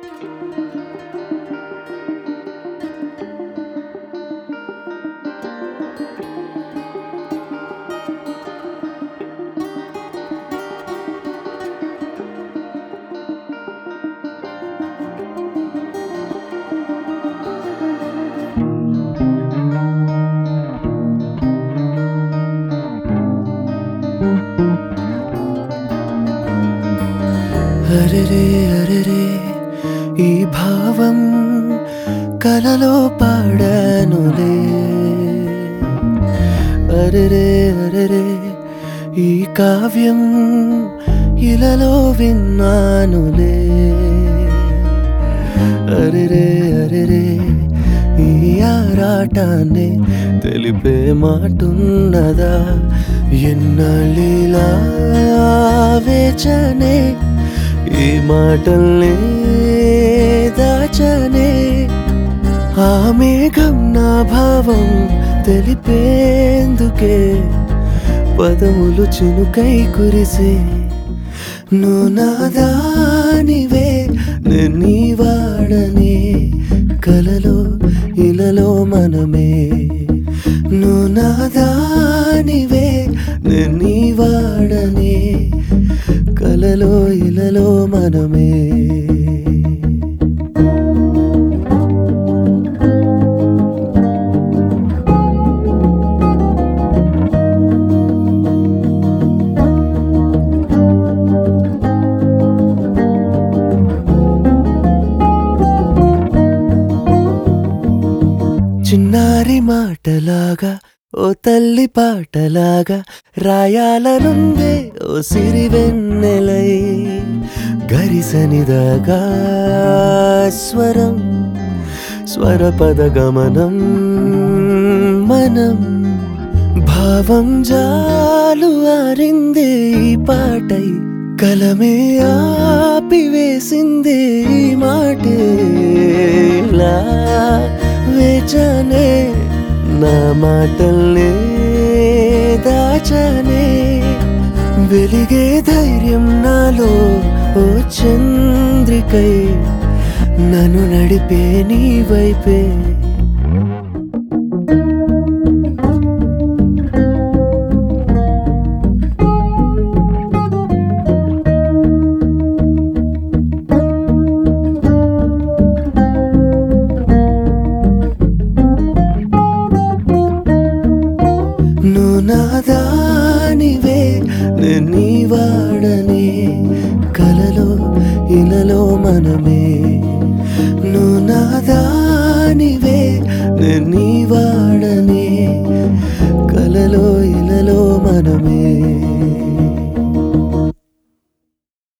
అరెరే అరెరే ఈ భావం కలలో పాడానులే అరెరే అరెరే ఈ కావ్యం ఇలలో విన్నానులే అరెరే అరెరే ఈ ఆరాటాన్ని తెలిపే మాటున్నదా ఎన్నాళ్ళిలా వేచనే ఈ మాటల్ని దాచనే ఆ మేఘం నా భావం తెలిపేందుకే పదములు చినుకై కురిసే నువ్వు నాదానివే నేను నీ వాడనే కలలో ఇలలో మనమే నువ్వు నాదానివే నేను నీ వాడనే కలలో ఇలలో మనమే చిన్నారి మాటలాగా ఓ తల్లి పాటలాగా రాయాలనుందే ఓ సిరి వెన్నెలై గరిసనిదాగా స్వరం స్వరపద గమనం మనం భావం జాలు ఆరిందే ఈ పాటై కలమే ఆపివేసిందే ఈ మాటే ఇలా వేచనే నా మాటల్నే దాచనే వెలిగే ధైర్యం నాలో ఓ చంద్రికై నన్ను నడిపే నీ వైపే నువ్వు నాదానివే నేను నీ వాడనే కలలో ఇలలో మనమే నువ్వు నాదానివే నేను నీ వాడనే కలలో ఇలలో మనమే